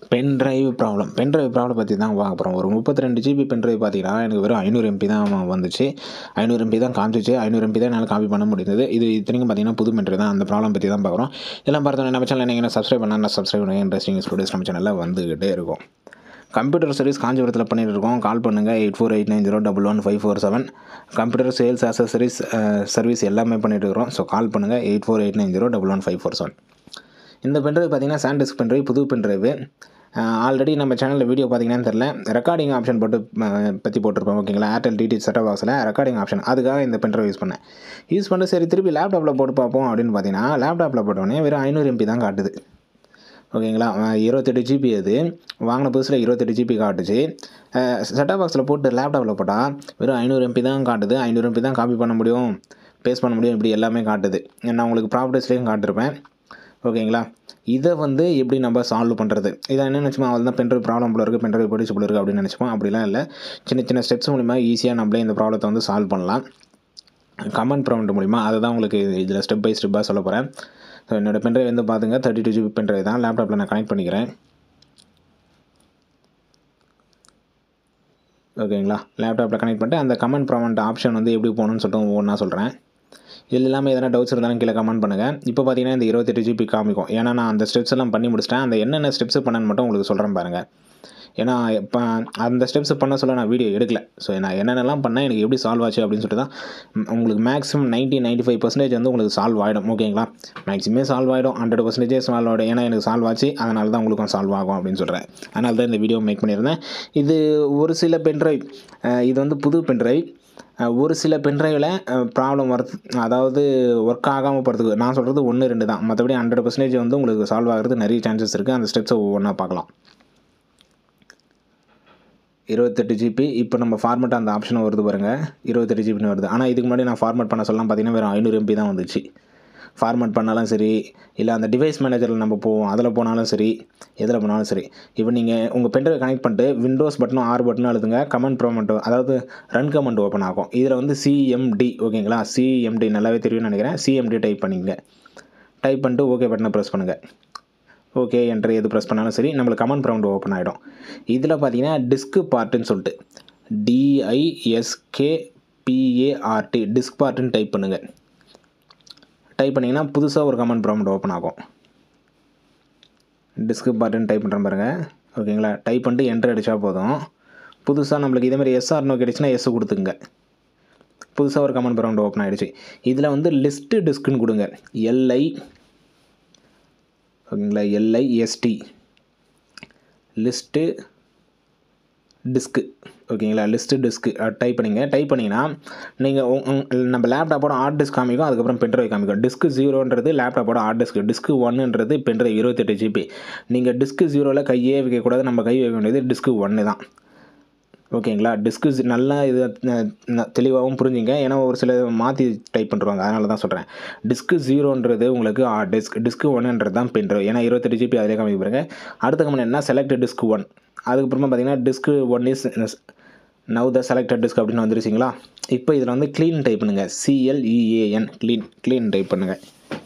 pen drive problem pen drive problem பற்றி தான் பார்க்க போகிறோம் ஒரு முப்பத்தி ரெண்டு ஜிபி பென் டிரைவ் பார்த்தீங்கன்னா எனக்கு வெறும் ஐநூறு எம்பி தான் வந்துச்சு ஐநூறு எம்பி தான் காமிச்சிச்சு ஐநூறு எம்பி தான் என்னால் காப்பி பண்ண முடியுது இது இத்தனைக்கும் பார்த்தீங்கன்னா புது பென் டிரைவ் தான் அந்த ப்ராப்ளம் பற்றி தான் பார்க்குறோம் இதெல்லாம் பார்த்தோன்னா நம்ம சேனல் நீங்கள் சப்ஸ்கிரைப் பண்ணால் சப்ஸ்கிரைப் பண்ணுங்கள் இன்ட்ரெஸ்டிங் ஸ்டூடியோஸ் நம்ம சேனலில் வந்துக்கிட்டே இருக்கும் கம்ப்யூட்டர் சர்வீஸ் காஞ்சிபுரத்தில் பண்ணிட்டு இருக்கோம் கால் பண்ணுங்கள் eight four eight nine zero double one five four seven computer sales accessories service எல்லாமே பண்ணிட்டு இருக்கிறோம் ஸோ கால் பண்ணுங்கள் eight four eight nine zero double one five four seven இந்த பென்ட்ரைவ் பார்த்தீங்கன்னா சாண்டிஸ்க் பென்ட்ரைவ் புது பென்ட்ரைவ் ஆல்ரெடி நம்ம சேனலில் video பார்த்தீங்கன்னா தெரில ரெக்கார்டிங் ஆப்ஷன் போட்டு அஹ், பற்றி போட்டிருப்போம் ஓகேங்களா ஏர்டெல் டிடி செட்டப் பாக்ஸில் ரெக்கார்டிங் ஆப்ஷன் அதுக்காக இந்த பென்ட்ரைவ் யூஸ் பண்ணேன் யூஸ் பண்ணிட்டு சரி திருப்பி லேப்டாப்பில் போட்டு பார்ப்போம் அப்படின்னு பார்த்தீங்கன்னா லேப்டாப்பில் போட்டோடனே வெறும் ஐநூறு எம்பி தான் காட்டுது ஓகேங்களா அஹ் இருபத்தெட்டு ஜிபி அது வாங்கின புதுசில் இருபத்தெட்டு ஜிபி காட்டுச்சு செட்டாப் பாக்ஸில் போட்டு லேப்டாப்பில் போட்டால் வெறும் ஐநூறு எம்பி தான் காட்டுது ஐநூறு எம்பி தான் காப்பி பண்ண முடியும் பேஸ்ட் பண்ண முடியும் இப்படி எல்லாமே காட்டுது நான் உங்களுக்கு ப்ராப்பர்ட்டிஸ்லேயும் காட்டிருப்பேன் ஓகேங்களா இதை வந்து எப்படி நம்ம சால்வ் பண்ணுறது இதை என்ன நினச்சிப்போம் அவள் தான் பென்ட்ரைவ் ப்ராப்ளம் போல இருக்குது பென்ட்ரைவ் படிச்சு போல இருக்குது அப்படின்னு நினச்சிப்போம் அப்படிலாம் இல்லை சின்ன சின்ன ஸ்டெப்ஸ் மூலிமா ஈஸியாக நம்மளே இந்த ப்ராப்ளத்தை வந்து சால்வ் பண்ணலாம் கமெண்ட் ப்ராப்ளம் மூலிமா அதை தான் உங்களுக்கு இதில் ஸ்டெப் பை ஸ்டெப்பாக சொல்ல போகிறேன் ஸோ என்னோடய பென்ட்ரைவ் வந்து பார்த்துங்க தேர்ட்டி டூ ஜிபி பென்ட்ரைவ் தான் லேப்டாப்பில் நான் கனெக்ட் பண்ணிக்கிறேன் ஓகேங்களா லேப்டாப்பில் கனெக்ட் பண்ணிட்டு அந்த கமெண்ட் ப்ராமெண்ட் ஆப்ஷன் வந்து எப்படி போகணும்னு சொல்லிட்டு ஒவ்வொன்றா சொல்கிறேன் இதில் இல்லாமல் எதனா டவுட்ஸ் இருந்தாலும் கீழே கமெண்ட் பண்ணுங்கள் இப்போ பார்த்தீங்கன்னா இந்த இருபத்தெட்டு ஜிபி காமிக்கும் ஏன்னா நான் அந்த ஸ்டெப்ஸ் எல்லாம் பண்ணி முடிச்சிட்டேன் அந்த என்னென்ன ஸ்டெப்ஸ் பண்ணேன்னு மட்டும் உங்களுக்கு சொல்கிறேன் பாருங்கள் ஏன்னா இப்போ அந்த ஸ்டெப்ஸ் பண்ண சொல்ல நான் வீடியோ எடுக்கல ஸோ நான் என்னென்னலாம் பண்ணேன் எனக்கு எப்படி சால்வ் ஆச்சு அப்படின்னு சொல்லிட்டு தான் ம், உங்களுக்கு maximum ninety ninety five percentage வந்து உங்களுக்கு சால்வ் ஆகிடும் ஓகேங்களா மேக்ஸிமே சால்வ் ஆகிடும் ஹண்ட்ரட் பர்சன்டேஜே சால்வ் ஆகிடும் ஏன்னா எனக்கு சால்வ் ஆச்சு அதனால தான் உங்களுக்கும் சால்வ் ஆகும் அப்படின்னு சொல்கிறேன் அதனால தான் இந்த வீடியோ மேக் பண்ணியிருந்தேன் இது ஒரு சில பென்ட்ரைவ் இது வந்து புது பென்ட்ரைவ் ஒரு சில பென்ட்ரைவில் ப்ராப்ளம் வரது அதாவது ஒர்க் ஆகாமல் போகிறதுக்கு நான் சொல்கிறது ஒன்று ரெண்டு தான் மற்றபடி ஹண்ட்ரட் பர்சன்டேஜ் வந்து உங்களுக்கு சால்வ் ஆகிறது நிறைய சான்சஸ் இருக்குது அந்த ஸ்டெப்ஸை ஒவ்வொன்றா பார்க்கலாம் இருபத்தெட்டு ஜிபி இப்போ நம்ம ஃபார்மேட் அந்த ஆப்ஷன் வருது பாருங்கள் இருபத்தெட்டு ஜிபின்னு வருது ஆனால் இதுக்கு முன்னாடி நான் ஃபார்மேட் பண்ண சொல்லலாம் பார்த்தீங்கன்னா வெறும் ஐநூறு எம்பி தான் வந்துச்சு ஃபார்மேட் பண்ணாலும் சரி இல்லை அந்த டிவைஸ் மேனேஜரில் நம்ம போவோம் அதில் போனாலும் சரி எதில் போனாலும் சரி இப்போ நீங்கள் உங்கள் பென்ட்ரைவ் கனெக்ட் பண்ணிட்டு விண்டோஸ் பட்டனும் ஆறு பட்டனும் அழுதுங்க கமெண்ட் ப்ரோமெண்ட் அதாவது ரன் கமெண்ட் ஓப்பன் ஆகும் இதில் வந்து சிஎம்டி ஓகேங்களா சிஎம்டி நல்லாவே தெரியும்னு நினைக்கிறேன் சிஎம்டி டைப் பண்ணிங்க டைப் பண்ணிட்டு ஓகே பட்டனை ப்ரெஸ் பண்ணுங்கள் ஓகே என்ட்ரு எது ப்ரெஸ் பண்ணாலும் சரி நம்மளுக்கு கமெண்ட் ப்ரௌண்ட் ஓப்பன் ஆகிடும் இதில் பார்த்தீங்கன்னா டிஸ்க் பார்ட்டுன்னு சொல்லிட்டு டிஐஎஸ்கே பிஏஆர்டி டிஸ்க் பார்ட்டுன்னு டைப் பண்ணுங்கள் டைப் பண்ணிங்கன்னா புதுசாக ஒரு கமெண்ட் ப்ரௌண்ட் ஓப்பன் ஆகும் டிஸ்க் பார்ட்டுன்னு டைப் பண்ணுறேன் பாருங்க ஓகேங்களா டைப் பண்ணிட்டு என்ட்ரு அடித்தா போதும் புதுசாக நம்மளுக்கு இதே மாதிரி எஸ்ஆர் நோக்கி அடிச்சுன்னா எஸ் கொடுத்துங்க புதுசாக ஒரு கமெண்ட் ப்ரௌண்ட் ஓப்பன் ஆகிடுச்சு இதில் வந்து லிஸ்ட்டு டிஸ்க்குன்னு கொடுங்க எல்ஐ ஓகேங்களா எல்ஐஎஸ்டி லிஸ்ட்டு டிஸ்க்கு ஓகேங்களா லிஸ்ட்டு டிஸ்க்கு டைப் பண்ணிங்க டைப் பண்ணிங்கன்னா நீங்கள் நம்ம லேப்டாப்போட ஹார்ட் டிஸ்க் காமிக்கும் அதுக்கப்புறம் பென்ட்ரைவ் காமிக்கும் டிஸ்க் ஜீரோன்றது லேப்டாப்போட ஹார்ட் டிஸ்க் டிஸ்க் ஒன்னுன்றது பென்ட்ரைவ் இருபத்தெட்டு ஜிபி நீங்கள் டிஸ்க் ஜீரோவில் கையே வைக்கக்கூடாது நம்ம கை வைக்க வேண்டியது டிஸ்க் ஒன்று தான் ஓகேங்களா டிஸ்க்கு நல்லா இது அஹ், ந- தெளிவாகவும் புரிஞ்சுங்க ஏன்னா ஒரு சில மாற்றி டைப் பண்ணுறாங்க அதனால தான் சொல்கிறேன் டிஸ்க்கு ஜீரோன்றது உங்களுக்கு டிஸ்க் டிஸ்க்கு ஒன்றுன்றது தான் பென்ட்ரைவ் ஏன்னா இருபத்தெட்டு ஜிபி அதிலே காமிக்க பாருங்க அடுத்த கமெண்ட் என்ன செலக்ட் டிஸ்க் ஒன் அதுக்கப்புறமா பார்த்தீங்கன்னா disk one is now the selected disk அப்படின்னு வந்துருச்சிங்களா இப்போ இதில் வந்து க்ளீன் டைப் பண்ணுங்கள் சிஎல்இஏஎன் க்ளீன் க்ளீன் டைப் பண்ணுங்கள்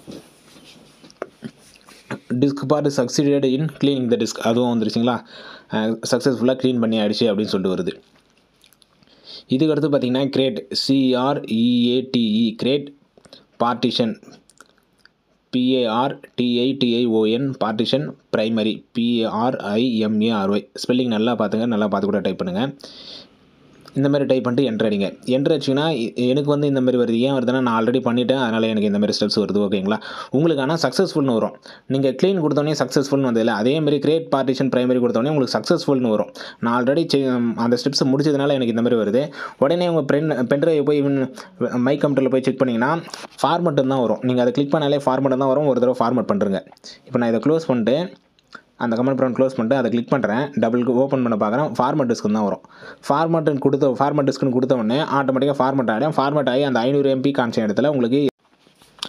disk part succeeded in cleaning the disk அதுவும் வந்துருச்சுங்களா சக்ஸஸ்ஃபுல்லாக க்ளீன் பண்ணி ஆயிடுச்சு அப்படின்னு சொல்லிட்டு வருது இதுக்கு அடுத்து பார்த்தீங்கன்னா great CREATE great partition PAR டிஐடிஐஓஎன் partition primary பிஆர்ஐஎம்ஏஆர்ஒய் spelling நல்லா பார்த்துங்க நல்லா பார்த்து கூட டைப் பண்ணுங்கள் இந்த மாதிரி டைப் பண்ணிட்டு என்ட்ரு அடிங்க என்ட்ரு அடிச்சிங்கன்னா எ- எனக்கு வந்து இந்த மாதிரி வருது ஏன் வருதுன்னா நான் ஆல்ரெடி பண்ணிட்டேன் அதனால் எனக்கு இந்த மாதிரி ஸ்டெப்ஸ் வருது ஓகேங்களா உங்களுக்கு ஆனால் சக்ஸஸ்ஃபுல்னு வரும் நீங்கள் க்ளீன் கொடுத்தோடனே சக்ஸஸ்ஃபுல்னு வந்ததில்ல அதே மாதிரி கிரேட் பார்ட்டிஷன் பிரைமரி கொடுத்தோடனே உங்களுக்கு சக்ஸஸ்ஃபுல்னு வரும் நான் ஆல்ரெடி அந்த ஸ்டெப்ஸ் முடிச்சதுனால எனக்கு இந்த மாதிரி வருது உடனே உங்கள் பென் பென்ட்ரைவ் போய் இவன் மை கம்ப்யூட்டரில் போய் செக் பண்ணிங்கன்னா ஃபார்மெட்டு தான் வரும் நீங்கள் அதை கிளிக் பண்ணாலே ஃபார்மெட் தான் வரும் ஒரு தடவை ஃபார்மெட் பண்ணுறங்க இப்போ நான் இதை க்ளோஸ் பண்ணிட்டு அந்த கமெண்ட் ப்ரௌன் க்ளோஸ் பண்ணிட்டு அதை கிளிக் பண்ணுறேன் டபுளுக்கு ஓப்பன் பண்ண பார்க்குறேன் ஃபார்மட் டிஸ்க்கு தான் வரும் ஃபார்மட்டுன்னு கொடுத்த ஃபார்மட் டிஸ்க்குன்னு கொடுத்த உடனே ஆட்டோமேட்டிக்காக ஃபார்மட் ஆகிடும் ஃபார்மட் ஆகி அந்த ஐநூறு எம்பி காமிச்ச இடத்துல உங்களுக்கு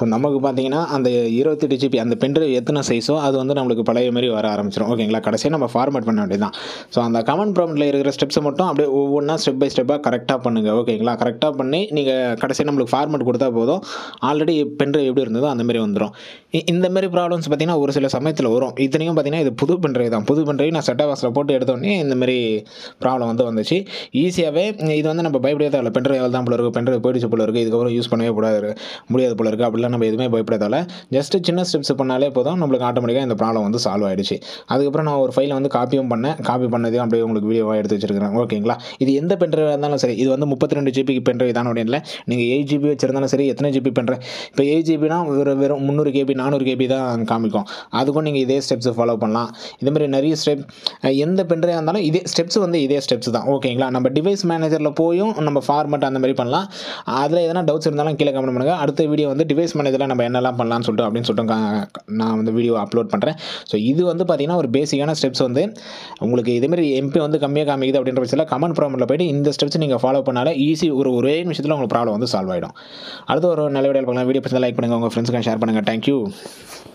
ஸோ நமக்கு பார்த்தீங்கன்னா அந்த இருபத்தெட்டு ஜிபி அந்த பென்ட்ரைவ் எத்தனை சைஸோ அது வந்து நம்மளுக்கு பழைய மாதிரி வர ஆரம்பிச்சிடும் ஓகேங்களா கடைசியாக நம்ம ஃபார்மேட் பண்ண வேண்டியதான் ஸோ அந்த கமெண்ட் ப்ராம்ப்டில் இருக்கிற ஸ்டெப்ஸை மட்டும் அப்படியே ஒவ்வொன்றா ஸ்டெப் பை ஸ்டெப்பாக கரெக்டாக பண்ணுங்கள் ஓகேங்களா கரெக்டாக பண்ணி நீங்கள் கடைசியாக நம்மளுக்கு ஃபார்மேட் கொடுத்தா போதும் ஆல்ரெடி பென்ட்ரைவ் எப்படி இருந்ததோ அந்த மாதிரி வந்துடும் இ- இந்த மாதிரி ப்ராப்ளம்ஸ் பார்த்தீங்கன்னா ஒரு சில சமயத்தில் வரும் இத்தனைக்கும் பார்த்தீங்கன்னா இது புது பென்ட்ரைவ் தான் புது பென்ட்ரைவ் நான் செட்டாக வாசில் போட்டு எடுத்தோடனே இந்த மாதிரி ப்ராப்ளம் வந்து வந்துச்சு ஈஸியாகவே இது வந்து நம்ம பயப்படவே தேவையில்ல பென்ட்ரைவ் தான் போல இருக்குது பென்ட்ரைவ் போயிடுச்சு போல இருக்குது இதுக்கப்புறம் யூஸ் பண்ணவே கூடாது முடியாது போல இருக்குது அப்படிலாம் நம்ம எதுவுமே பயப்பட தேவையில்ல ஜஸ்ட் சின்ன ஸ்டெப்ஸ் பண்ணாலே போதும் நம்மளுக்கு ஆட்டோமேட்டிக்காக இந்த ப்ராப்ளம் வந்து சால்வ் ஆயிடுச்சு அதுக்கப்புறம் நான் ஒரு ஃபைலை வந்து காப்பியும் பண்ணேன் காப்பி பண்ணதையும் அப்படியே உங்களுக்கு வீடியோவாக எடுத்து வச்சிருக்கிறேன் ஓகேங்களா இது எந்த பென்ட்ரைவாக இருந்தாலும் சரி இது வந்து முப்பத்தி ரெண்டு ஜிபிக்கு பென்ட்ரைவ் தான் அப்படின்னு இல்லை நீங்கள் எயிட் ஜிபி வச்சிருந்தாலும் சரி எத்தனை ஜிபி பென்ட்ரைவ் இப்போ எயிட் ஜிபினா வெறும் வெறும் முந்நூறு கேபி நானூறு கேபி தான் காமிக்கும் அதுக்கும் நீங்கள் இதே ஸ்டெப்ஸ் ஃபாலோ பண்ணலாம் இதே மாதிரி நிறைய ஸ்டெப் எந்த பென்ட்ரைவாக இருந்தாலும் இதே ஸ்டெப்ஸ் வந்து இதே ஸ்டெப்ஸ் தான் ஓகேங்களா நம்ம டிவைஸ் மேனேஜரில் போயும் நம்ம ஃபார்மட் அந்த மாதிரி பண்ணலாம் அதில் எதனா டவுட்ஸ் இருந்தாலும் கீழே கமெண்ட் பண்ணுங்கள் அடுத்த வீடியோ வந்து டிவைஸ் மேனேஜரில் நம்ம என்னெல்லாம் பண்ணலாம்னு சொல்லிட்டு அப்படின்னு சொல்லிட்டு கா- நான் வந்து வீடியோ அப்லோட் பண்ணுறேன் ஸோ இது வந்து பார்த்தீங்கன்னா ஒரு பேசிக்கான ஸ்டெப்ஸ் வந்து உங்களுக்கு இதேமாரி எம்பி வந்து கம்மியாக காமிக்குது அப்படின்ற பட்சத்தில் கமெண்ட் ப்ராப்ளமில் போயிட்டு இந்த ஸ்டெப்ஸ் நீங்கள் ஃபாலோ பண்ணாலே ஈஸி ஒரு ஒரே நிமிஷத்தில் உங்களுக்கு ப்ராப்ளம் வந்து சால்வ் ஆகிடும் அடுத்து ஒரு நல்ல வீடியோ பார்க்கலாம் வீடியோ பற்றி லைக் பண்ணுங்கள் உங்கள் ஃப்ரெண்ட்ஸுக்கு ஷேர் பண்ணுங்கள் தேங்க்யூ